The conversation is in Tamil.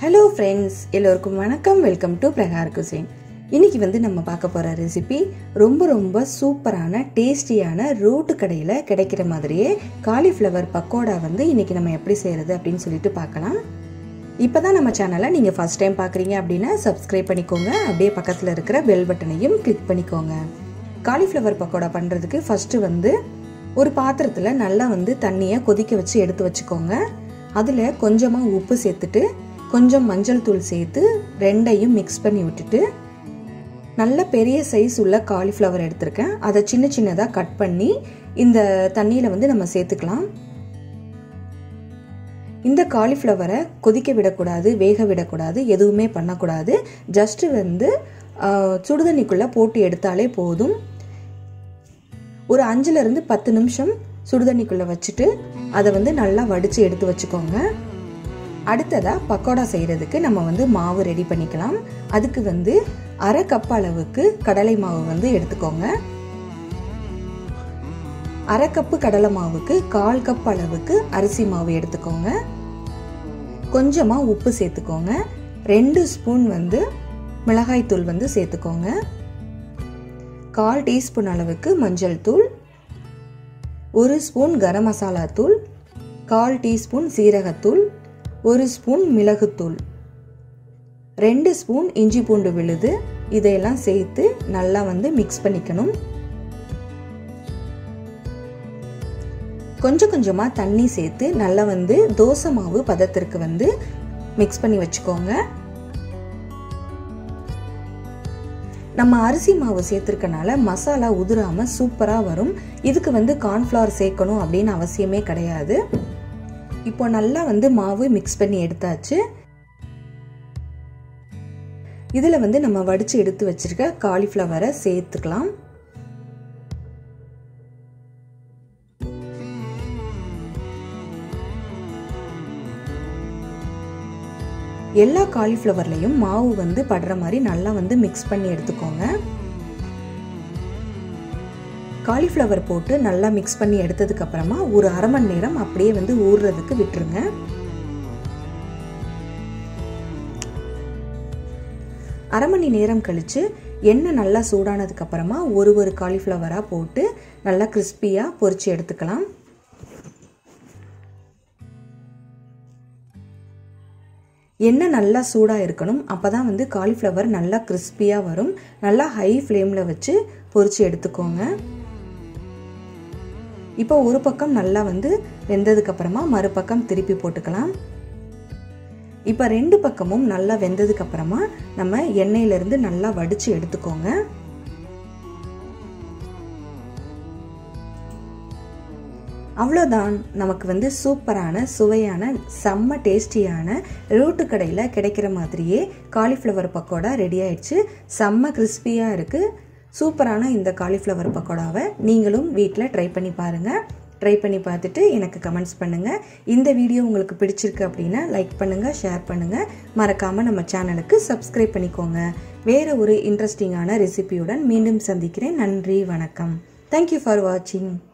ஹலோ ஃப்ரெண்ட்ஸ் எல்லோருக்கும் வணக்கம் வெல்கம் டு பிரகார் குசைன் இன்னைக்கு வந்து நம்ம பார்க்க போகிற ரெசிபி ரொம்ப ரொம்ப சூப்பரான டேஸ்டியான ரோட்டு கடையில் கிடைக்கிற மாதிரியே காலிஃப்ளவர் பக்கோடா வந்து இன்னைக்கு நம்ம எப்படி செய்கிறது அப்படின்னு சொல்லிட்டு பார்க்கலாம் இப்போ தான் நம்ம சேனலை நீங்கள் ஃபஸ்ட் டைம் பார்க்குறீங்க அப்படின்னா சப்ஸ்கிரைப் பண்ணிக்கோங்க அப்படியே பக்கத்தில் இருக்கிற பெல் பட்டனையும் கிளிக் பண்ணிக்கோங்க காலிஃப்ளவர் பக்கோடா பண்ணுறதுக்கு ஃபஸ்ட்டு வந்து ஒரு பாத்திரத்தில் நல்லா வந்து தண்ணியை கொதிக்க வச்சு எடுத்து வச்சுக்கோங்க அதில் கொஞ்சமாக உப்பு சேர்த்துட்டு கொஞ்சம் மஞ்சள் தூள் சேர்த்து ரெண்டையும் மிக்ஸ் பண்ணி விட்டுட்டு நல்ல பெரிய சைஸ் உள்ள காலிஃப்ளவர் எடுத்திருக்கேன் அதை சின்ன சின்னதாக கட் பண்ணி இந்த தண்ணியில் வந்து நம்ம சேர்த்துக்கலாம் இந்த காலிஃப்ளவரை கொதிக்க விடக்கூடாது வேக விடக்கூடாது எதுவுமே பண்ணக்கூடாது ஜஸ்ட்டு வந்து சுடுதண்ணிக்குள்ளே போட்டு எடுத்தாலே போதும் ஒரு அஞ்சுலேருந்து பத்து நிமிஷம் சுடுதண்ணிக்குள்ளே வச்சுட்டு அதை வந்து நல்லா வடித்து எடுத்து வச்சுக்கோங்க அடுத்ததாக பக்கோடா செய்கிறதுக்கு நம்ம வந்து மாவு ரெடி பண்ணிக்கலாம் அதுக்கு வந்து அரை கப் அளவுக்கு கடலை மாவு வந்து எடுத்துக்கோங்க அரை கப்பு கடலை மாவுக்கு கால் கப் அளவுக்கு அரிசி மாவு எடுத்துக்கோங்க கொஞ்சமாக உப்பு சேர்த்துக்கோங்க ரெண்டு ஸ்பூன் வந்து மிளகாய்த்தூள் வந்து சேர்த்துக்கோங்க கால் டீஸ்பூன் அளவுக்கு மஞ்சள் தூள் ஒரு ஸ்பூன் கரம் மசாலா தூள் கால் டீஸ்பூன் சீரகத்தூள் ஒரு ஸ்பூன் மிளகுத்தூள் ரெண்டு ஸ்பூன் இஞ்சி பூண்டு விழுது இதையெல்லாம் சேர்த்து நல்லா வந்து மிக்ஸ் பண்ணிக்கணும் கொஞ்சம் கொஞ்சமாக தண்ணி சேர்த்து நல்லா வந்து தோசை மாவு பதத்திற்கு வந்து மிக்ஸ் பண்ணி வச்சுக்கோங்க நம்ம அரிசி மாவு சேர்த்துருக்கனால மசாலா உதிராமல் சூப்பராக வரும் இதுக்கு வந்து கார்ன்ஃப்ளவர் சேர்க்கணும் அப்படின்னு அவசியமே கிடையாது இப்போ நல்லா வந்து மாவு மிக்ஸ் பண்ணி எடுத்தாச்சு இதில் வந்து நம்ம வடித்து எடுத்து வச்சிருக்க காலிஃப்ளவரை சேர்த்துக்கலாம் எல்லா காலிஃப்ளவர்லையும் மாவு வந்து படுற மாதிரி நல்லா வந்து மிக்ஸ் பண்ணி எடுத்துக்கோங்க காலிஃப்ளவர் போட்டு நல்லா மிக்ஸ் பண்ணி எடுத்ததுக்கு அப்புறமா ஒரு அரை மணி நேரம் அப்படியே வந்து ஊறுறதுக்கு விட்டுருங்க அரை மணி நேரம் கழித்து எண்ணெய் நல்லா சூடானதுக்கு அப்புறமா ஒரு ஒரு காலிஃப்ளவராக போட்டு நல்லா கிறிஸ்பியாக பொரிச்சு எடுத்துக்கலாம் எண்ணெய் நல்லா சூடாக இருக்கணும் அப்போ தான் வந்து காலிஃப்ளவர் நல்லா கிறிஸ்பியாக வரும் நல்லா ஹை ஃப்ளேமில் வச்சு பொரிச்சு எடுத்துக்கோங்க இப்போ ஒரு பக்கம் நல்லா வந்து வெந்ததுக்கப்புறமா மறுபக்கம் திருப்பி போட்டுக்கலாம் இப்போ ரெண்டு பக்கமும் நல்லா வெந்ததுக்கப்புறமா நம்ம எண்ணெயிலேருந்து நல்லா வடித்து எடுத்துக்கோங்க அவ்வளோதான் நமக்கு வந்து சூப்பரான சுவையான செம்ம டேஸ்டியான ரோட்டு கடையில் கிடைக்கிற மாதிரியே காலிஃப்ளவர் பக்கோடா ரெடி ஆயிடுச்சு செம்ம கிறிஸ்பியாக இருக்குது சூப்பரான இந்த காலிஃப்ளவர் பக்கோடாவை நீங்களும் வீட்டில் ட்ரை பண்ணி பாருங்கள் ட்ரை பண்ணி பார்த்துட்டு எனக்கு கமெண்ட்ஸ் பண்ணுங்கள் இந்த வீடியோ உங்களுக்கு பிடிச்சிருக்கு அப்படின்னா லைக் பண்ணுங்கள் ஷேர் பண்ணுங்கள் மறக்காமல் நம்ம சேனலுக்கு சப்ஸ்கிரைப் பண்ணிக்கோங்க வேறு ஒரு இன்ட்ரெஸ்டிங்கான ரெசிபியுடன் மீண்டும் சந்திக்கிறேன் நன்றி வணக்கம் தேங்க்யூ ஃபார் வாட்சிங்